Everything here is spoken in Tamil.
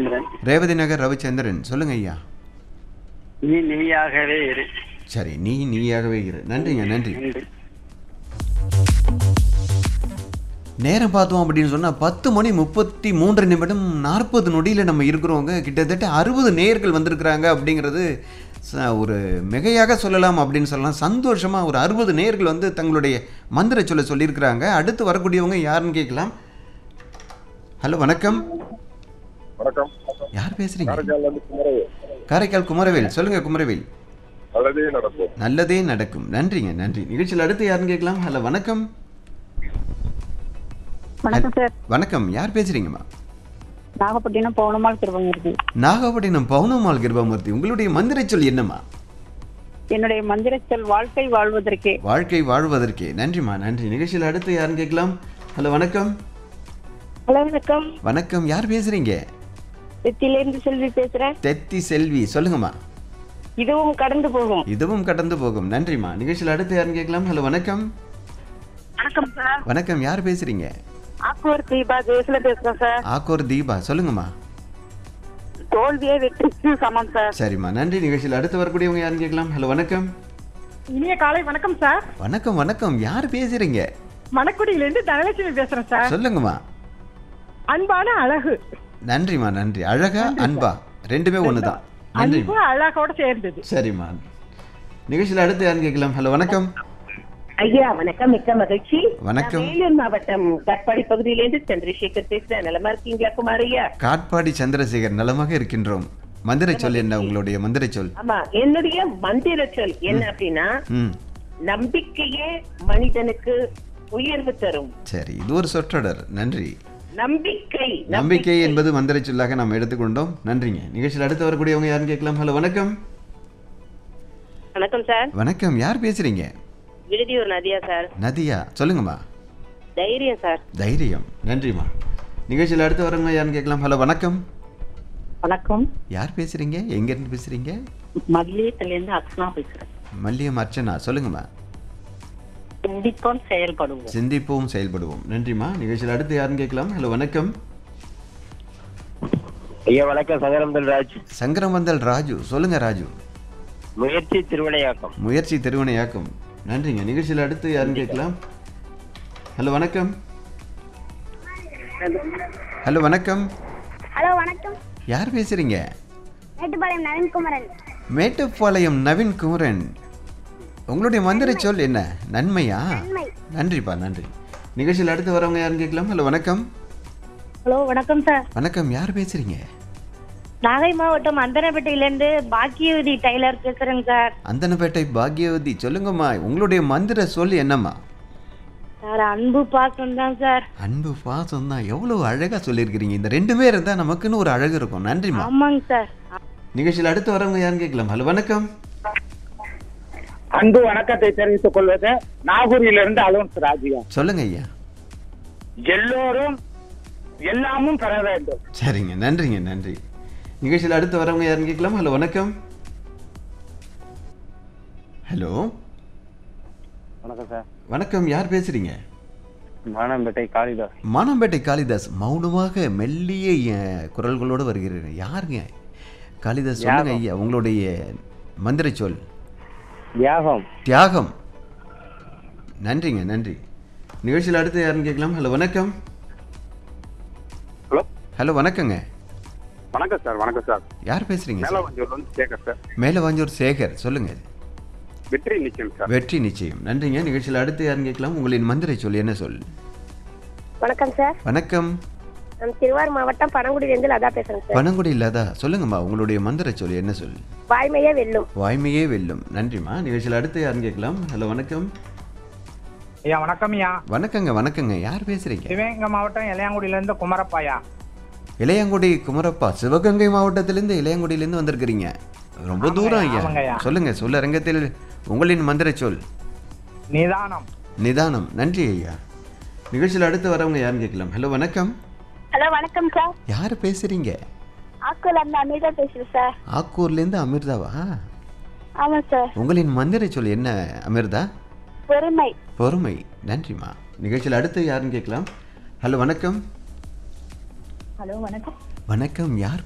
ரவிச்சந்திரன் ரேவதி நகர் ரவிச்சந்திரன் சொல்லுங்க ஐயா நீ நீயாகவே இரு சரி நீ நீயாகவே இரு நன்றிங்க நன்றி நன்றி நேரம் பார்த்தோம் அப்படின்னு சொன்னால் பத்து மணி முப்பத்தி மூன்று நிமிடம் நாற்பது நொடியில் நம்ம இருக்கிறவங்க கிட்டத்தட்ட அறுபது நேயர்கள் வந்திருக்கிறாங்க அப்படிங்கிறது ச- ஒரு மிகையாக சொல்லலாம் அப்படின்னு சொல்லலாம் சந்தோஷமாக ஒரு அறுபது நேயர்கள் வந்து தங்களுடைய மந்திர சொல்ல சொல்லியிருக்கிறாங்க அடுத்து வரக்கூடியவங்க யாருன்னு கேட்கலாம் ஹலோ வணக்கம் வணக்கம் யார் பேசுறீங்க காரைக்கால்ல இருந்து குமரவேல் காரைக்கால் குமரவேல் சொல்லுங்க குமரவேல் நல்லதே நடக்கும் நல்லதே நடக்கும் நன்றிங்க நன்றி நிகழ்ச்சியில் அடுத்து யாருன்னு கேட்கலாம் ஹலோ வணக்கம் வணக்கம் சார் வணக்கம் யார் பேசுறீங்கம்மா நாகப்பட்டினம் பவுனமால் கிருபங்க இருக்கு நாகப்பட்டினம் பவுனம்மாள் கிருபாமூர்த்தி உங்களுடைய மந்திர சொல் என்னம்மா என்னுடைய மந்திரச்சொல் வாழ்க்கை வாழ்வதற்கே வாழ்க்கை வாழ்வதற்கே நன்றிம்மா நன்றி நிகழ்ச்சியில் அடுத்து யாருன்னு கேட்கலாம் ஹலோ வணக்கம் ஹலோ வணக்கம் வணக்கம் யார் பேசுறீங்க வெத்திலேருந்து செல்வி பேசுறேன் தெத்தி செல்வி சொல்லுங்கம்மா இதுவும் கடந்து போகும் இதுவும் கடந்து போகும் நன்றிம்மா நிகழ்ச்சியில் அடுத்து யாருன்னு கேட்கலாம் ஹலோ வணக்கம் வணக்கம் சார் வணக்கம் யார் பேசுறீங்க ஆக்கூர் தீபா ஜெயசுல பேசுறேன் சார் ஆக்கோர் தீபா சொல்லுங்கம்மா தோல்வியே வெற்றிக்கு சமம் சார் சரிம்மா நன்றி நிகழ்ச்சியில் அடுத்து வரக்கூடியவங்க யாருன்னு கேட்கலாம் ஹலோ வணக்கம் இனிய காலை வணக்கம் சார் வணக்கம் வணக்கம் யார் பேசுறீங்க மணக்குடியிலேருந்து தனலட்சுமி பேசுறேன் சார் சொல்லுங்கம்மா அன்பான அழகு நன்றிம்மா நன்றி அழகா அன்பா ரெண்டுமே ஒன்று தான் நன்றி அன்பு அழகோட சேர்ந்தது சரிம்மா நிகழ்ச்சியில் அடுத்து யாருன்னு கேட்கலாம் ஹலோ வணக்கம் ஐயா வணக்கம் மிக்க மகிழ்ச்சி வணக்கம். நான் வேலூர் மாவட்டம் கட்பாடி பகுதியிலிருந்து சந்திரசேகர் பேசுறேன் நலமா இருக்கீங்களா குமாரையா காட்பாடி சந்திரசேகர் நலமாக இருக்கின்றோம் மந்திர சொல் என்ன உங்களுடைய மந்திர சொல் ஆமா என்னுடைய மந்திர சொல் என்ன அப்படின்னா ம் நம்பிக்கையே மனிதனுக்கு உயர்வு தரும் சரி இது ஒரு சொற்றொடர் நன்றி நம்பிக்கை நம்பிக்கை என்பது மந்திர சொல்லாக நாம் எடுத்துக்கொண்டோம் நன்றிங்க நிகழ்ச்சியில் அடுத்து வரக்கூடியவங்க யாருன்னு கேட்கலாம் ஹலோ வணக்கம் வணக்கம் சார் வணக்கம் யார் பேசுறீங்க விடுதியூர் நதியா சார் நதியா சொல்லுங்கம்மா தைரியம் சார் தைரியம் நன்றிம்மா நிகழ்ச்சியில் அடுத்து வரவங்க யாருன்னு கேட்கலாம் ஹலோ வணக்கம் வணக்கம் யார் பேசுறீங்க எங்கேருந்து பேசுறீங்க மல்லியத்திலேருந்து அக்ஷனா பேசுறேன் மல்லியம் அர்ச்சனா சொல்லுங்கம்மா சிந்திப்போம் செயல்படுவோம் சிந்திப்போம் செயல்படுவோம் நன்றிம்மா நிகழ்ச்சியில் அடுத்து யாருன்னு கேட்கலாம் ஹலோ வணக்கம் ஐயா வணக்கம் சங்கரந்தல் ராஜ் சங்கரமந்தல் ராஜு சொல்லுங்க ராஜு முயற்சி திருவிளையாக்கம் முயற்சி திருவினையாக்கும் நன்றிங்க நிகழ்ச்சியில் அடுத்து யாருன்னு கேட்கலாம் ஹலோ வணக்கம் ஹலோ வணக்கம் ஹலோ வணக்கம் யார் பேசுறீங்க மேட்டுப்பாளையம் நவீன்குமரன் மேட்டுப்பாளையம் நவீன் குமரன் உங்களுடைய மந்திர சொல் என்ன நன்மையா நன்மை. நன்றிப்பா நன்றி நிகழ்ச்சியில் அடுத்து வரவங்க யாருன்னு கேட்கலாம் ஹலோ வணக்கம் ஹலோ வணக்கம் சார் வணக்கம் யார் பேசுறீங்க நாகை மாவட்டம் அந்தனப்பேட்டையிலேருந்து பாக்கியவதி டைலர் பேசுறேங்க சார் அந்தனப்பேட்டை பாக்யவதி சொல்லுங்கம்மா உங்களுடைய மந்திர சொல் என்னம்மா சார் அன்பு பாசம் தான் சார் அன்பு பாசம் தான் எவ்வளவு அழகா சொல்லியிருக்கிறீங்க இந்த ரெண்டுமே இருந்தா நமக்குன்னு ஒரு அழகு இருக்கும் நன்றிம்மா ஆமாங்க சார் நிகழ்ச்சியில் அடுத்து வரவங்க யாருன்னு கேட்கலாம் ஹலோ வணக்கம் அன்பு வணக்கத்தை தெரிவித்துக் கொள்வது நாகூரிலிருந்து அலோன்ஸ் ராஜியா சொல்லுங்க ஐயா எல்லோரும் எல்லாமும் பெற வேண்டும் சரிங்க நன்றிங்க நன்றி நிகழ்ச்சியில் அடுத்து வரவங்க யாருன்னு கேட்கலாம் ஹலோ வணக்கம் ஹலோ வணக்கம் சார் வணக்கம் யார் பேசுறீங்க மானம்பேட்டை காளிதாஸ் மானம்பேட்டை காளிதாஸ் மௌனமாக மெல்லிய அஹ், குரல்களோடு வருகிறீங்க யாருங்க காளிதாஸ் சொல்லுங்க ஐயா உங்களுடைய மந்திர சொல் தியாகம் தியாகம் நன்றிங்க நன்றி நிகழ்ச்சியில் அடுத்து யாருன்னு கேட்கலாம் ஹலோ வணக்கம் ஹலோ ஹலோ வணக்கங்க வணக்கம் சார் வணக்கம் சார் யார் பேசுறீங்க சார் மேலவஞ்சூர்ல இருந்து சேகர் சார் மேலவாஞ்சூர் சேகர் சொல்லுங்க வெற்றி நிச்சயம் சார் வெற்றி நிச்சயம் நன்றிங்க நிகழ்ச்சியில் அடுத்து யாருன்னு கேட்கலாம் உங்களின் மந்திர சொல் என்ன சொல் வணக்கம் சார் வணக்கம் நான் திருவாரூர் மாவட்டம் பனங்குடியிலேருந்து லதா பேசுறேன் சார் பனங்குடி இல்லாதா சொல்லுங்கம்மா உங்களுடைய மந்திர சொல் என்ன சொல் வாய்மையே வெல்லும் வாய்மையே வெல்லும் நன்றிம்மா நிகழ்ச்சியில் அடுத்து யாருன்னு கேட்கலாம் ஹலோ வணக்கம் ஐயா வணக்கம் ஐயா வணக்கங்க வணக்கங்க யார் பேசுறீங்க சிவகங்கை மாவட்டம் இளையாங்குடியில இருந்து குமரப்பாயா இளையங்குடி குமரப்பா சிவகங்கை மாவட்டத்திலிருந்து இளையங்குடியிலேருந்து வந்திருக்கிறீங்க ரொம்ப தூரம் ஆமாங்க ஐயா ஐயா. சொல்லுங்க சொல்ல அரங்கத்தில் உங்களின் மந்திர சொல் நிதானம் நிதானம் நன்றி ஐயா நிகழ்ச்சியில் அடுத்து வரவங்க யாருன்னு கேட்கலாம் ஹலோ வணக்கம் ஹலோ வணக்கம் சார் யார் பேசுறீங்க ஆக்கூர்ல இருந்து அமிர்தா பேசுறேன் சார் ஆக்கூர்லேருந்து அமிர்தாவா ஆமா சார் உங்களின் மந்திர சொல் என்ன அமிர்தா பொறுமை பொறுமை நன்றிம்மா நிகழ்ச்சியில் அடுத்து யாருன்னு கேட்கலாம் ஹலோ வணக்கம் ஹலோ வணக்கம் வணக்கம் யார்